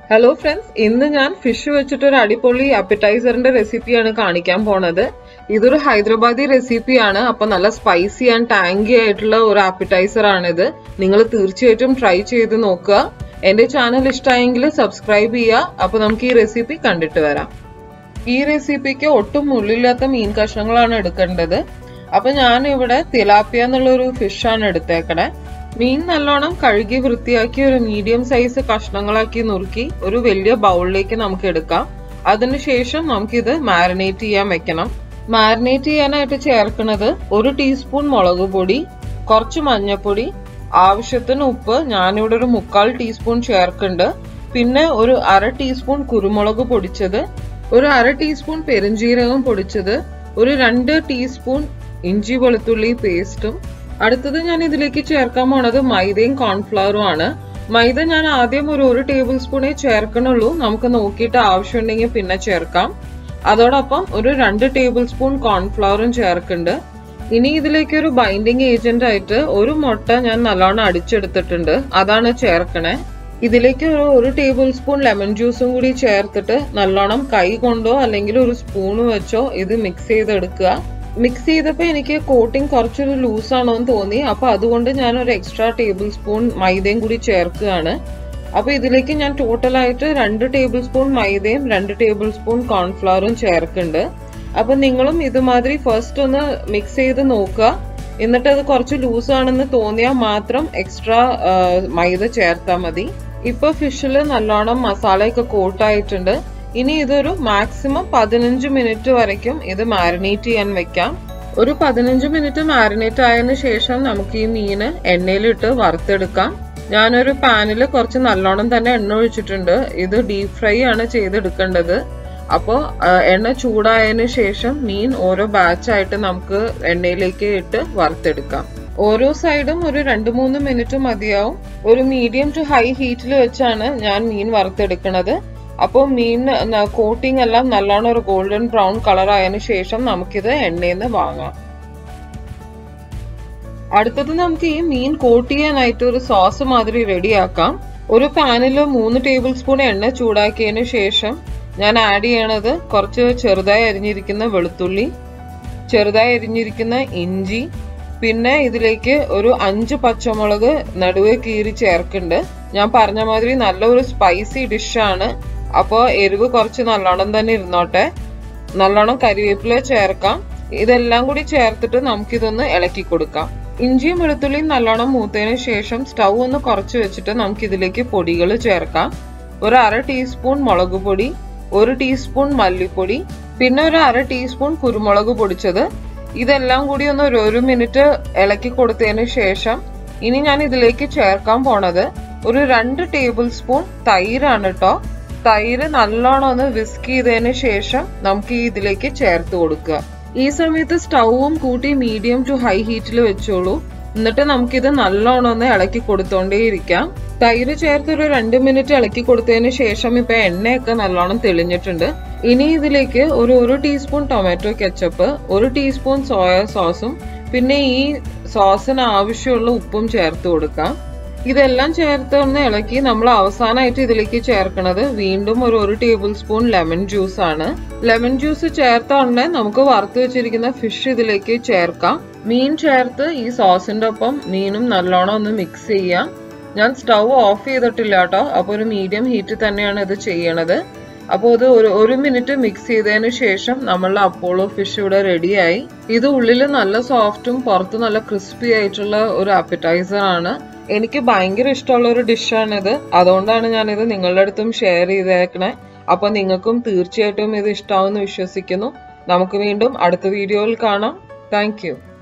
hello friends ഇന്ന് ഞാൻ fish വെച്ചിട്ട് ഒരു അടിപൊളി അപ്പിറ്റൈസറിന്റെ റെസിപ്പിയാണ് കാണിക്കാൻ പോണത് ഇതൊരു ഹൈദരാബാദി റെസിപ്പിയാണ് അപ്പൊ നല്ല സ്പൈസി ആൻഡ് ടാങ്കി ആയിട്ടുള്ള ഒരു അപ്പിറ്റൈസർ ആണിത് നിങ്ങൾ തീർച്ചയായിട്ടും ട്രൈ ചെയ്ത് നോക്കുക എന്റെ ചാനൽ ഇഷ്ടമായെങ്കിൽ സബ്സ്ക്രൈബ് ചെയ്യുക അപ്പൊ നമുക്ക് ഈ റെസിപ്പി കണ്ടിട്ട് വരാം ഈ റെസിപ്പിക്ക് ഒട്ടും മുള്ളില്ലാത്ത മീൻ കഷ്ണങ്ങളാണ് എടുക്കേണ്ടത് അപ്പൊ ഞാൻ ഇവിടെ തിലാപ്പിയ എന്നുള്ള ഒരു ഫിഷാണ് എടുത്തേക്കണേ മീൻ നല്ലോണം കഴുകി വൃത്തിയാക്കി ഒരു മീഡിയം സൈസ് കഷ്ണങ്ങളാക്കി നുറുക്കി ഒരു വലിയ ബൗളിലേക്ക് നമുക്ക് എടുക്കാം അതിനുശേഷം നമുക്കിത് മാരിനേറ്റ് ചെയ്യാൻ വെക്കണം മാരിനേറ്റ് ചെയ്യാനായിട്ട് ചേർക്കുന്നത് ഒരു ടീസ്പൂൺ മുളക് പൊടി കുറച്ച് മഞ്ഞൾപ്പൊടി ആവശ്യത്തിന് ഉപ്പ് ഞാനിവിടെ ഒരു മുക്കാൽ ടീസ്പൂൺ ചേർക്കുന്നുണ്ട് പിന്നെ ഒരു അര ടീസ്പൂൺ കുരുമുളക് പൊടിച്ചത് ഒരു അര ടീസ്പൂൺ പെരുംജീരകം പൊടിച്ചത് ഒരു രണ്ട് ടീസ്പൂൺ ഇഞ്ചി വെളുത്തുള്ളി പേസ്റ്റും അടുത്തത് ഞാൻ ഇതിലേക്ക് ചേർക്കാൻ പോണത് മൈദയും കോൺഫ്ലവറും ആണ് മൈദ ഞാൻ ആദ്യം ഒരു ഒരു ടേബിൾ സ്പൂണേ ചേർക്കണുള്ളൂ നമുക്ക് നോക്കിയിട്ട് ആവശ്യമുണ്ടെങ്കിൽ പിന്നെ ചേർക്കാം അതോടൊപ്പം ഒരു രണ്ട് ടേബിൾ സ്പൂൺ കോൺഫ്ലവറും ചേർക്കുന്നുണ്ട് ഇനി ഇതിലേക്ക് ഒരു ബൈൻഡിങ് ഏജന്റ് ആയിട്ട് ഒരു മുട്ട ഞാൻ നല്ലോണം അടിച്ചെടുത്തിട്ടുണ്ട് അതാണ് ചേർക്കണേ ഇതിലേക്ക് ഒരു ഒരു ടേബിൾ സ്പൂൺ ലെമൺ ജ്യൂസും കൂടി ചേർത്തിട്ട് നല്ലോണം കൈ കൊണ്ടോ അല്ലെങ്കിൽ ഒരു സ്പൂണ് വെച്ചോ ഇത് മിക്സ് ചെയ്തെടുക്കുക മിക്സ് ചെയ്തപ്പോൾ എനിക്ക് കോട്ടിംഗ് കുറച്ചൊരു ലൂസ് ആണോ എന്ന് തോന്നി അപ്പൊ അതുകൊണ്ട് ഞാൻ ഒരു എക്സ്ട്രാ ടേബിൾ സ്പൂൺ മൈദയും കൂടി ചേർക്കുകയാണ് അപ്പൊ ഇതിലേക്ക് ഞാൻ ടോട്ടലായിട്ട് രണ്ട് ടേബിൾ സ്പൂൺ മൈദയും രണ്ട് ടേബിൾ സ്പൂൺ കോൺഫ്ലവറും ചേർക്കുന്നുണ്ട് അപ്പൊ നിങ്ങളും ഇതുമാതിരി ഫസ്റ്റ് ഒന്ന് മിക്സ് ചെയ്ത് നോക്കുക എന്നിട്ട് അത് കുറച്ച് ലൂസ് ആണെന്ന് തോന്നിയാൽ മാത്രം എക്സ്ട്രാ മൈദ ചേർത്താൽ മതി ഇപ്പൊ ഫിഷിൽ നല്ലോണം മസാലയൊക്കെ കോട്ടായിട്ടുണ്ട് ഇനി ഇതൊരു മാക്സിമം പതിനഞ്ച് മിനിറ്റ് വരയ്ക്കും ഇത് മാരിനേറ്റ് ചെയ്യാൻ വെക്കാം ഒരു പതിനഞ്ച് മിനിറ്റ് മാരിനേറ്റ് ആയതിനു ശേഷം നമുക്ക് ഈ മീന് എണ്ണയിലിട്ട് വറുത്തെടുക്കാം ഞാനൊരു പാനിൽ കുറച്ച് നല്ലോണം തന്നെ എണ്ണ ഒഴിച്ചിട്ടുണ്ട് ഇത് ഡീപ് ഫ്രൈ ആണ് ചെയ്തെടുക്കേണ്ടത് അപ്പോൾ എണ്ണ ചൂടായതിനു ശേഷം മീൻ ഓരോ ബാച്ചായിട്ട് നമുക്ക് എണ്ണയിലേക്ക് ഇട്ട് വറുത്തെടുക്കാം ഓരോ സൈഡും ഒരു രണ്ട് മൂന്ന് മിനിറ്റ് മതിയാവും ഒരു മീഡിയം ടു ഹൈ ഹീറ്റിൽ വെച്ചാണ് ഞാൻ മീൻ വറുത്തെടുക്കുന്നത് അപ്പോൾ മീൻ കോട്ടിംഗ് എല്ലാം നല്ലോണം ഒരു ഗോൾഡൻ ബ്രൗൺ കളർ ആയതിനു ശേഷം നമുക്കിത് എണ്ണയിൽ നിന്ന് വാങ്ങാം അടുത്തത് നമുക്ക് ഈ മീൻ കോട്ട് ചെയ്യാനായിട്ട് ഒരു സോസ് മാതിരി റെഡിയാക്കാം ഒരു പാനിൽ മൂന്ന് ടേബിൾ സ്പൂൺ എണ്ണ ചൂടാക്കിയതിനു ശേഷം ഞാൻ ആഡ് ചെയ്യണത് കുറച്ച് ചെറുതായി അരിഞ്ഞിരിക്കുന്ന വെളുത്തുള്ളി ചെറുതായി അരിഞ്ഞിരിക്കുന്ന ഇഞ്ചി പിന്നെ ഇതിലേക്ക് ഒരു അഞ്ച് പച്ചമുളക് നടുവെ കീറി ചേർക്കുന്നുണ്ട് ഞാൻ പറഞ്ഞ മാതിരി നല്ലൊരു സ്പൈസി ഡിഷാണ് അപ്പോൾ എരിവ് കുറച്ച് നല്ലോണം തന്നെ ഇരുന്നോട്ടെ നല്ലോണം കരിവേപ്പില ചേർക്കാം ഇതെല്ലാം കൂടി ചേർത്തിട്ട് നമുക്കിതൊന്ന് ഇളക്കി കൊടുക്കാം ഇഞ്ചിയും വെളുത്തുള്ളിയും നല്ലോണം മൂത്തതിന് ശേഷം സ്റ്റൗ ഒന്ന് കുറച്ച് വെച്ചിട്ട് നമുക്ക് ഇതിലേക്ക് പൊടികൾ ചേർക്കാം ഒരു അര ടീസ്പൂൺ മുളക് പൊടി ഒരു ടീസ്പൂൺ മല്ലിപ്പൊടി പിന്നെ ഒരു അര ടീസ്പൂൺ കുരുമുളക് പൊടിച്ചത് ഇതെല്ലാം കൂടി ഒന്ന് ഒരു ഒരു മിനിറ്റ് ഇളക്കി കൊടുത്തതിന് ശേഷം ഇനി ഞാൻ ഇതിലേക്ക് ചേർക്കാൻ പോണത് ഒരു രണ്ട് ടേബിൾ സ്പൂൺ തൈരാണ് കേട്ടോ തൈര് നല്ലോണം ഒന്ന് വിസ്ക് ചെയ്തതിന് ശേഷം നമുക്ക് ഈ ഇതിലേക്ക് ചേർത്ത് കൊടുക്കുക ഈ സമയത്ത് സ്റ്റൗവും കൂട്ടി മീഡിയം ടു ഹൈ ഹീറ്റിൽ വെച്ചോളൂ എന്നിട്ട് നമുക്കിത് നല്ലോണം ഒന്ന് ഇളക്കി കൊടുത്തോണ്ടേയിരിക്കാം തൈര് ചേർത്ത് ഒരു രണ്ട് മിനിറ്റ് ഇളക്കി കൊടുത്തതിന് ശേഷം ഇപ്പൊ എണ്ണയൊക്കെ നല്ലോണം തെളിഞ്ഞിട്ടുണ്ട് ഇനി ഇതിലേക്ക് ഒരു ഒരു ടീസ്പൂൺ ടൊമാറ്റോ കെച്ചപ്പ് ഒരു ടീസ്പൂൺ സോയ സോസും പിന്നെ ഈ സോസിന് ആവശ്യമുള്ള ഉപ്പും ചേർത്ത് കൊടുക്കാം ഇതെല്ലാം ചേർത്ത് ഒന്ന് ഇളക്കി നമ്മൾ അവസാനമായിട്ട് ഇതിലേക്ക് ചേർക്കുന്നത് വീണ്ടും ഒരു ഒരു ടേബിൾ സ്പൂൺ ലെമൺ ജ്യൂസ് ആണ് ലെമൺ ജ്യൂസ് ചേർത്ത ഉടനെ നമുക്ക് വറുത്ത് വെച്ചിരിക്കുന്ന ഫിഷ് ഇതിലേക്ക് ചേർക്കാം മീൻ ചേർത്ത് ഈ സോസിന്റെ ഒപ്പം മീനും നല്ലോണം ഒന്ന് മിക്സ് ചെയ്യാം ഞാൻ സ്റ്റൗ ഓഫ് ചെയ്തിട്ടില്ല കേട്ടോ അപ്പോൾ ഒരു മീഡിയം ഹീറ്റിൽ തന്നെയാണ് ഇത് ചെയ്യണത് അപ്പോൾ ഇത് ഒരു ഒരു മിനിറ്റ് മിക്സ് ചെയ്തതിന് ശേഷം നമ്മളുടെ അപ്പോളോ ഫിഷ് ഇവിടെ റെഡിയായി ഇത് ഉള്ളിൽ നല്ല സോഫ്റ്റും പുറത്ത് നല്ല ക്രിസ്പി ആയിട്ടുള്ള ഒരു അപ്പിറ്റൈസർ ആണ് എനിക്ക് ഭയങ്കര ഇഷ്ടമുള്ള ഒരു ഡിഷാണിത് അതുകൊണ്ടാണ് ഞാനിത് നിങ്ങളുടെ അടുത്തും ഷെയർ ചെയ്തേക്കണേ അപ്പൊ നിങ്ങൾക്കും തീർച്ചയായിട്ടും ഇത് ഇഷ്ടമാവെന്ന് വിശ്വസിക്കുന്നു നമുക്ക് വീണ്ടും അടുത്ത വീഡിയോയിൽ കാണാം താങ്ക്